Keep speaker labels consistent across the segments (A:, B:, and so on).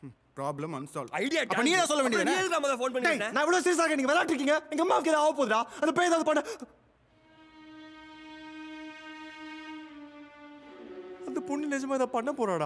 A: Problem unsolved
B: idea
C: அப்ப நீ என்ன சொல்ல வேண்டியது
B: நீ எதுக்கு நம்ம ஃபோன் பண்ணிருக்க
C: நான் இவ்வளவு சீரியஸா இருக்கேன் நீங்க விளையாட்டு இருக்கீங்க எங்க அம்மாவுக்கு ஏதாவது ஆக போகுதுடா அந்த பேய் ஏதாவது பண்ண அந்த பொண்ணு நிஜமா இதை பண்ண போறாடா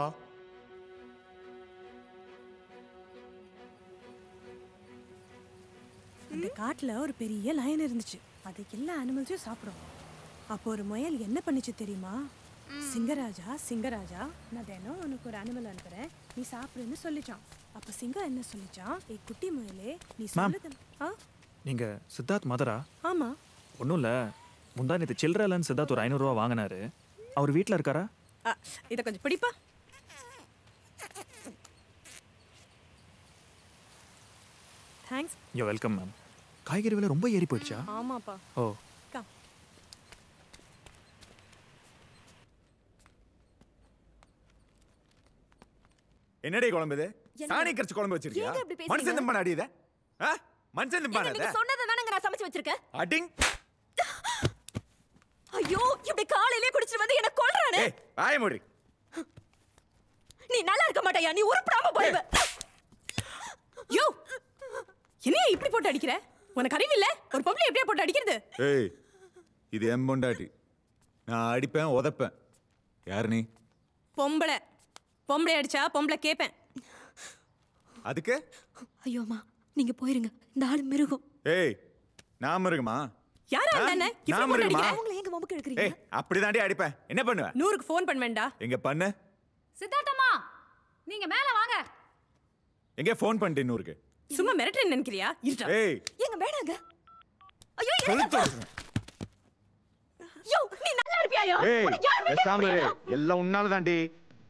D: அந்த காட்டுல ஒரு பெரிய லயன் இருந்துச்சு அது எல்லா அனிமல்ஸையும் சாப்பிடும் அப்போ ஒரு முயல் என்ன பண்ணுச்சு தெரியுமா சிங்கராஜா சிங்கராஜா நான் தினம் உனக்கு ஒரு அனிமல் அனுப்புறேன் நீ சாப்பிடுன்னு சொல்லிச்சான் அப்ப சிங்கம் என்ன சொல்லிச்சான் ஏய் குட்டி முயலே நீ சொல்லுது ஆ
E: நீங்க சித்தார்த் மதரா
D: ஆமா
E: ஒன்றும் இல்லை முந்தா நேற்று சில்லறலன்னு சித்தார்த் ஒரு ஐநூறுரூவா வாங்கினாரு அவர் வீட்டில் இருக்காரா
D: ஆ, இத கொஞ்சம் பிடிப்பா தேங்க்ஸ்
E: யோ வெல்கம் மேம் காய்கறி விலை ரொம்ப ஏறி போயிடுச்சா
D: ஆமாப்பா
E: ஓ
D: கம்
A: என்னடி குழம்பு இது சாணி கரைச்சு குழம்பு வச்சிருக்கியா
F: ஏங்க இப்படி பேசுறீங்க?
A: மனுஷன் திம்பான அடி இத ஆ? மனுஷன் திம்பான
F: நீங்க சொன்னதை தானங்க நான் சமைச்சு வச்சிருக்கேன்
A: அடிங்
F: ஐயோ இப்படி காலையிலே குடிச்சிட்டு வந்து என்ன கொல்றானே
A: ஏய் ஆய மூடி
F: நீ நல்லா இருக்க மாட்டாயா நீ உருப்படாம போய்வ
D: யோ என்னைய இப்படி போட்டு அடிக்கிற உனக்கு அறிவு இல்ல ஒரு பொம்பளை எப்படியா போட்டு அடிக்கிறது
A: ஏய் இது என் பொண்டாட்டி நான் அடிப்பேன் உதைப்பேன் யாரு நீ
D: பொம்பளை பொம்பளை அடிச்சா பொம்பளை கேப்பேன்
A: அதுக்கு
F: ஐயோ அம்மா நீங்க போயிருங்க இந்த ஆளு மிருகம்
A: ஏய் நான் இருக்குமா
D: யாரா
A: ஆ?
D: அந்த அண்ணன் இப்படி
A: நான்
D: போட்டு
A: இருக்குமா?
D: அடிக்கிற
F: அவங்கள எங்க மமுக்கு எடுக்கிறீங்க
A: ஏய் அப்படிதாண்டி அடிப்பேன் என்ன பண்ணுவ
D: நூறுக்கு ஃபோன் பண்ண வேண்டா
A: எங்க பண்ணு
G: சித்தார்த்தம்மா நீங்க மேல வாங்க
A: எங்க ஃபோன் பண்ணிட்டு இன்னொருக்கு
D: சும்மா மிரட்டுறேன்னு நினைக்கிறியா இருடா
A: ஏய்
F: எங்க வேணாங்க ஐயோ
A: கொளுத்து
F: யோ நீ நல்லா இருப்பியாயோ
A: ஏய்
F: உனக்கு யார் வீட்டுக்கு
A: பேசாம இரு.
F: போறியா?
A: எல்லாம் உன்னால தாண்டி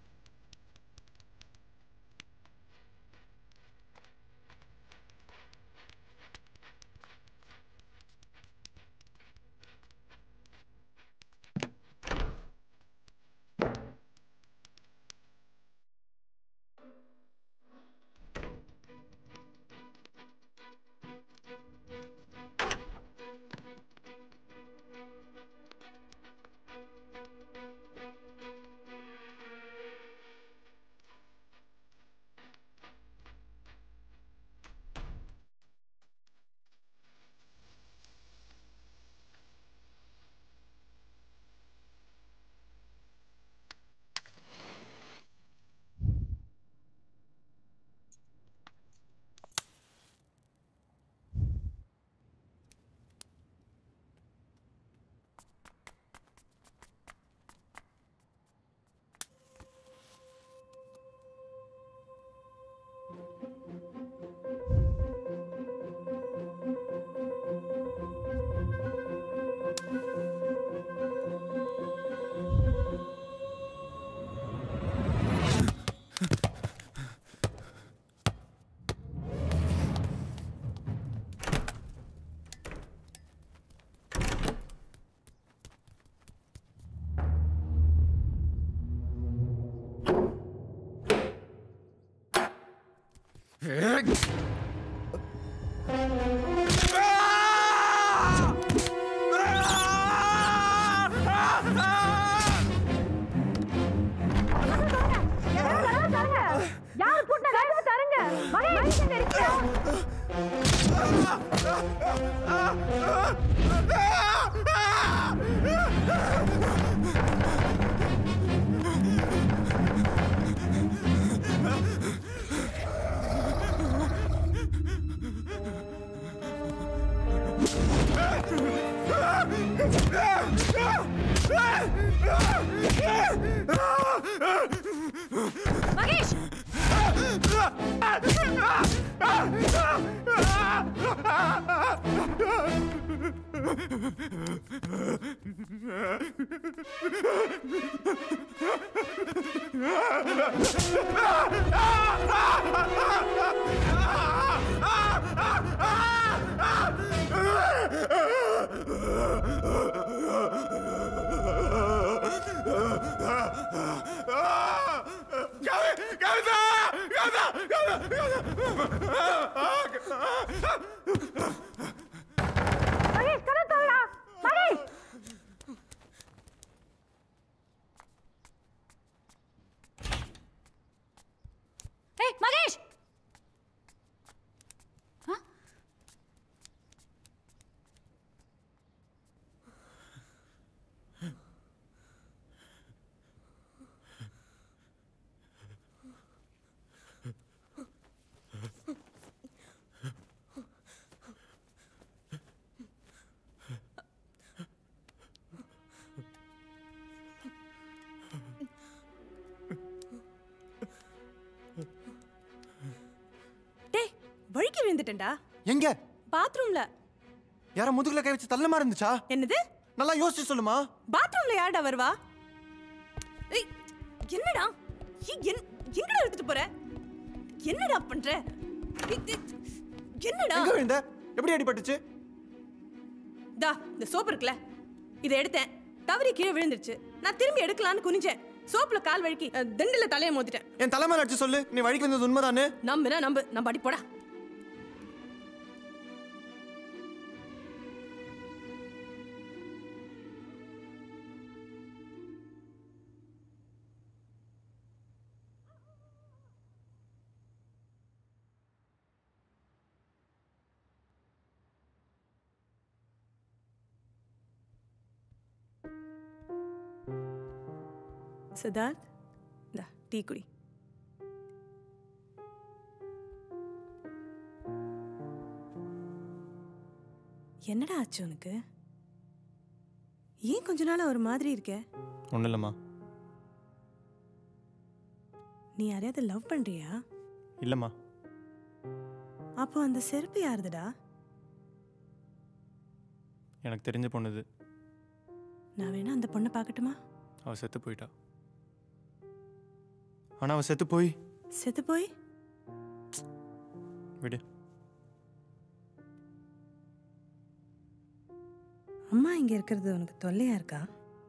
F: யார் கூட்ட கதவு தருங்க மகேஷ் இருக்கா
G: மகேஷ்
F: மகேஷ் கதவு தரடா மகேஷ்
G: ஏய் மகேஷ்
D: விழுந்துட்டேன்டா
C: எங்க
D: பாத்ரூம்ல
C: யார முதுகுல கை வச்சு தள்ள மாதிரி இருந்துச்சா
D: என்னது
C: நல்லா யோசிச்சு சொல்லுமா
D: பாத்ரூம்ல யார்டா வருவா ஏய் என்னடா ஏய், என் எங்கடா எடுத்துட்டு போற என்னடா பண்ற ஏய், ஏய், என்னடா
C: எங்க விழுந்த எப்படி அடிபட்டுச்சு
D: தா இந்த சோப்பு இருக்குல்ல இதை எடுத்தேன் தவறி கீழே விழுந்துருச்சு நான் திரும்பி எடுக்கலான்னு குனிஞ்சேன் சோப்புல கால் வழுக்கி அஹ், திண்டுல தலையை மோதிட்டேன்
C: என் தலைமையில அடிச்சு சொல்லு நீ வழிக்கு வந்தது உண்மைதானே
D: நம்புனா நம்பு நம்ம அடி போடா சித்தார்த் இந்தா டீ குடி என்னடா ஆச்சு உனக்கு ஏன் கொஞ்ச நாள் ஒரு மாதிரி இருக்க
C: ஒன்றும் இல்லைம்மா
D: நீ யாரையாவது லவ் பண்றியா
C: இல்லைம்மா
D: அப்போ அந்த செருப்பு யாருதுடா
C: எனக்கு தெரிஞ்ச பொண்ணுது
D: நான் வேணா அந்த பொண்ணை பார்க்கட்டுமா
C: அவள் செத்து போயிட்டா ஆனால் அவள் செத்து போய்
D: செத்து போய்
C: விடு
D: அம்மா இங்க இருக்கிறது உனக்கு தொல்லையா இருக்கா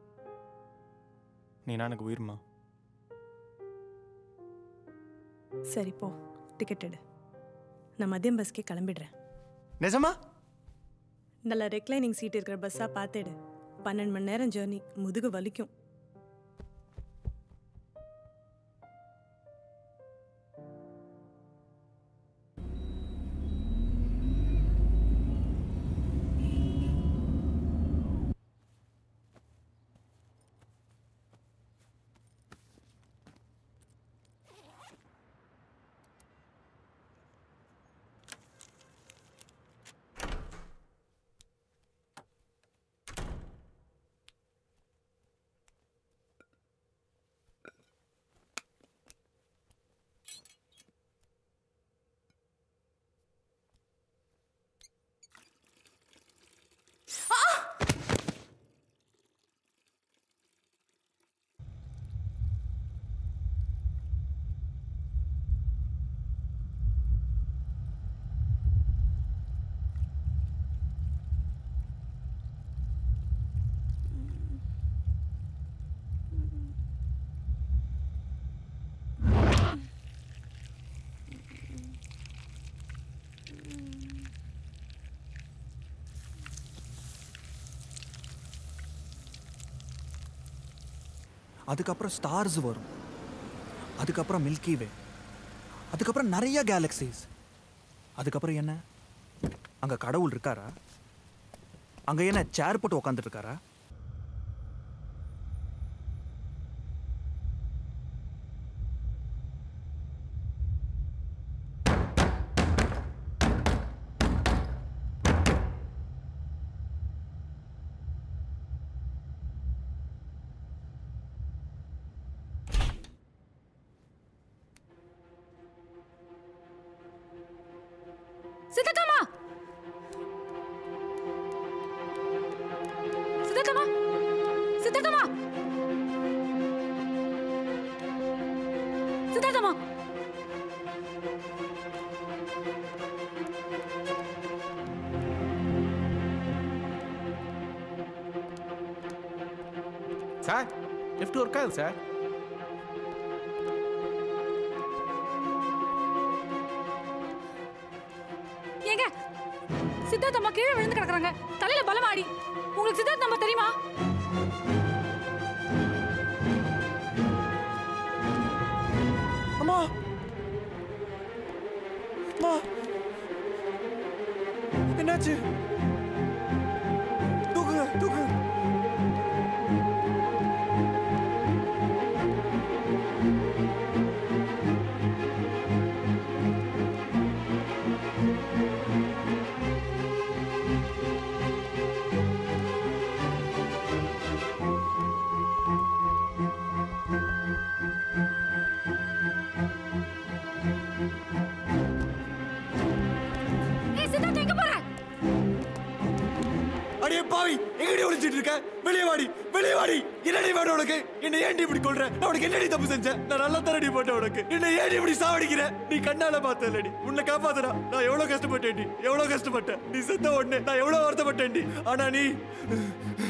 C: நீனா எனக்கு உயிர்மா
D: சரி போ டிக்கெட் எடு நான் மதியம் பஸ்க்கே கிளம்பிடுறேன்
C: நிஜமா
D: நல்ல ரெக்லைனிங் சீட் இருக்கிற பஸ்ஸாக பார்த்துடு பன்னெண்டு மணி நேரம் ஜேர்னி முதுகு வலிக்கும்
E: அதுக்கப்புறம் ஸ்டார்ஸ் வரும் அதுக்கப்புறம் மில்கி வே அதுக்கப்புறம் நிறைய கேலக்சிஸ் அதுக்கப்புறம் என்ன அங்க கடவுள் இருக்காரா அங்க என்ன சேர் போட்டு உக்காந்துட்டு இருக்காரா
G: சித்தத்தம்மா சித்தத்தம்மா சித்தத்தம்மா சித்தத்தம்மா
B: சார் லிஃப்ட் ஒர்க் ஆகுது சார்
G: ஏங்க சித்தார்த் அம்மா கீழே விழுந்து கிடக்குறாங்க தலையில பலமாடி உங்களுக்கு சித்தார்த் அம்மா தெரியுமா
C: அம்மா அம்மா என்னாச்சு தூக்குங்க தூக்குங்க ஒளிச்சிட்டு இருக்க வெளியே வாடி வெளியே வாடி என்னடி வேணும் உனக்கு என்ன ஏன்டி இப்படி கொள்ற நான் உனக்கு என்னடி தப்பு செஞ்சேன் நான் நல்லா தரடி போட்டேன் உனக்கு என்ன ஏன்டி இப்படி சாவடிக்கிற நீ கண்ணால பார்த்தலடி உன்னை காப்பாத்துறா நான் எவ்வளவு கஷ்டப்பட்டேன்டி எவ்வளவு கஷ்டப்பட்டேன் நீ செத்த உடனே நான் எவ்வளவு வருத்தப்பட்டேன்டி ஆனா நீ